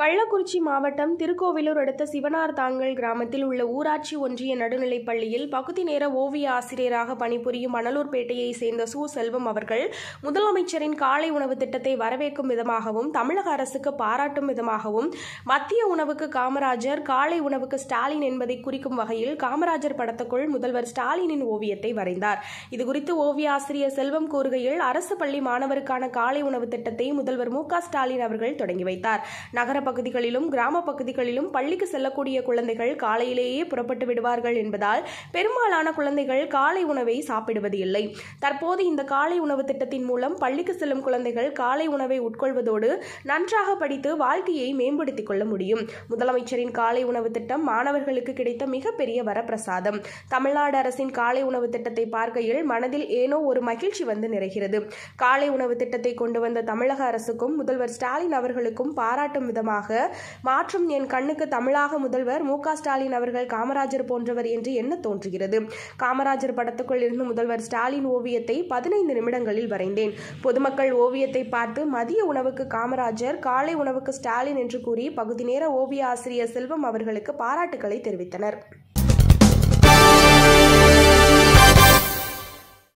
கள்ளக்குறிச்சி மாவட்டம் திருக்கோவிலூர் அடுத்த சிவனார் தாங்கல் கிராமத்தில் உள்ள ஊராட்சி ஒன்றிய நடுநிலைப் பள்ளியில் பகுதி நேர ஓவிய ஆசிரியராக பணிபுரியும் மணலூர்பேட்டையை சேர்ந்த சு செல்வம் அவர்கள் முதலமைச்சரின் காலை உணவு திட்டத்தை வரவேற்கும் விதமாகவும் தமிழக அரசுக்கு பாராட்டும் விதமாகவும் மத்திய உணவுக்கு காமராஜர் காலை உணவுக்கு ஸ்டாலின் என்பதை குறிக்கும் வகையில் காமராஜர் படத்துக்குள் முதல்வர் ஸ்டாலினின் ஓவியத்தை வரைந்தார் இதுகுறித்து ஓவிய ஆசிரியர் செல்வம் கூறுகையில் அரசு பள்ளி மாணவருக்கான காலை உணவு திட்டத்தை முதல்வர் மு க ஸ்டாலின் அவர்கள் தொடங்கி வைத்தார் நகர பகுதிகளிலும் கிராம பகுதிகளிலும் பள்ளிக்கு செல்லக்கூடிய குழந்தைகள் காலையிலேயே புறப்பட்டு விடுவார்கள் என்பதால் பெரும்பாலான குழந்தைகள் காலை உணவை சாப்பிடுவது இல்லை தற்போது இந்த காலை உணவு திட்டத்தின் மூலம் பள்ளிக்கு செல்லும் குழந்தைகள் காலை உணவை உட்கொள்வதோடு நன்றாக படித்து வாழ்க்கையை மேம்படுத்திக் கொள்ள முடியும் முதலமைச்சரின் காலை உணவு திட்டம் மாணவர்களுக்கு கிடைத்த மிகப்பெரிய வரப்பிரசாதம் தமிழ்நாடு அரசின் காலை உணவு திட்டத்தை பார்க்கையில் மனதில் ஏனோ ஒரு மகிழ்ச்சி வந்து நிறைகிறது காலை உணவு திட்டத்தை கொண்டு வந்த தமிழக அரசுக்கும் முதல்வர் ஸ்டாலின் அவர்களுக்கும் பாராட்டும் விதமாக மாற்றும் என் கண்ணுக்கு தமிழாக முதல்வர் மு க ஸ்டாலின் அவர்கள் காமராஜர் போன்றவர் என்று எண்ண தோன்றுகிறது காமராஜர் படத்துக்குள் இருந்து முதல்வர் ஸ்டாலின் ஓவியத்தை பதினைந்து நிமிடங்களில் வரைந்தேன் பொதுமக்கள் ஓவியத்தை பார்த்து மதிய உணவுக்கு காமராஜர் காலை உணவுக்கு ஸ்டாலின் என்று கூறி பகுதி நேர ஓவிய ஆசிரியர் செல்வம் அவர்களுக்கு பாராட்டுக்களை தெரிவித்தனர்